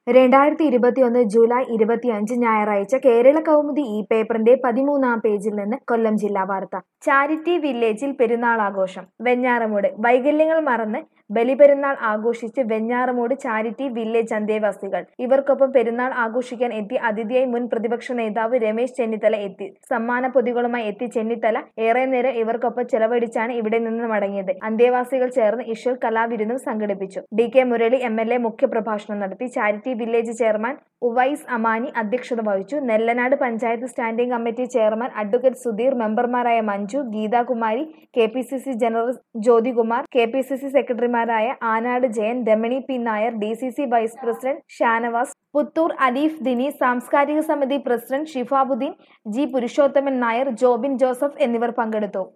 രണ്ടായിരത്തി ഇരുപത്തിയൊന്ന് ജൂലൈ ഇരുപത്തിയഞ്ച് ഞായറാഴ്ച കേരള കൗമുദി ഈ പേപ്പറിന്റെ പതിമൂന്നാം പേജിൽ നിന്ന് കൊല്ലം ജില്ലാ വാർത്ത ചാരിറ്റി വില്ലേജിൽ പെരുന്നാൾ ആഘോഷം വെഞ്ഞാറമൂട് വൈകല്യങ്ങൾ മറന്ന് ബലിപെരുന്നാൾ ആഘോഷിച്ച് വെഞ്ഞാറമൂട് ചാരിറ്റി വില്ലേജ് അന്തേവാസികൾ ഇവർക്കൊപ്പം പെരുന്നാൾ ആഘോഷിക്കാൻ എത്തി അതിഥിയായി മുൻ പ്രതിപക്ഷ നേതാവ് രമേശ് ചെന്നിത്തല എത്തി സമ്മാന പൊതികളുമായി എത്തി ചെന്നിത്തല ഏറെ നേരം ഇവർക്കൊപ്പം ചെലവഴിച്ചാണ് ഇവിടെ നിന്ന് മടങ്ങിയത് അന്തേവാസികൾ ചേർന്ന് ഇഷൽ കലാവിരുന്നും സംഘടിപ്പിച്ചു D K Murali M L A മുഖ്യപ്രഭാഷണം നടത്തി charity village chairman Uvais Amani അധ്യക്ഷത വഹിച്ചു Nellanad panchayat standing committee chairman advocate Sudheer മെമ്പർമാരായ Manju Geethakumari K P C C general Jyothikumar K P C C സെക്രട്ടറിമാരായ Anad Jayan Ramani P Nair D C C vice president Shanavas Puthur Aleef Dini സാംസ്കാരിക സമിതി president Shifabuddin G Purushothaman Nair Jobin Joseph എന്നിവർ പങ്കെടുത്തു